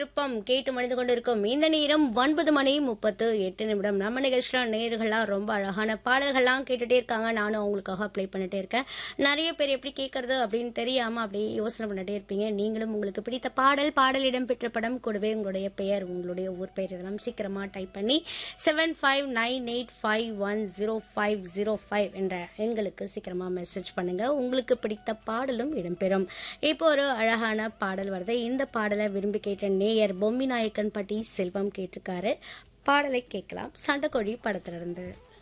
விருப்பம் கேட்டு மணிந்து கொண்டிருக்கும் இந்த நேரம் ஒன்பது மணி முப்பத்து எட்டு நிமிடம் நம்ம நிகழ்ச்சியில நேர்கள்லாம் ரொம்ப அழகான பாடல்கள்லாம் கேட்டுட்டே இருக்காங்க நானும் அவங்களுக்காக ப்ளே பண்ணிட்டே இருக்கேன் நிறைய பேர் எப்படி கேட்கறது அப்படின்னு தெரியாம அப்படியே யோசனை பண்ணிட்டே இருப்பீங்க நீங்களும் உங்களுக்கு பிடித்த பாடல் பாடல் இடம்பெற்ற படம் கூடவே உங்களுடைய பெயர் உங்களுடைய ஊர் பெயர் இதெல்லாம் சீக்கிரமா டைப் பண்ணி seven five nine eight five one zero five zero five என்ற எண்களுக்கு சீக்கிரமா மெசேஜ் பண்ணுங்க உங்களுக்கு பிடித்த பாடலும் இடம்பெறும் இப்போ ஒரு அழகான பாடல் வருது இந்த பாடலை விரும்பி கேட்ட நேயர் பொம்மி நாயக்கன் பட்டி செல்வம் கேட்டிருக்காரு பாடலை கேட்கலாம் சண்டைக்கோழி படத்திலிருந்து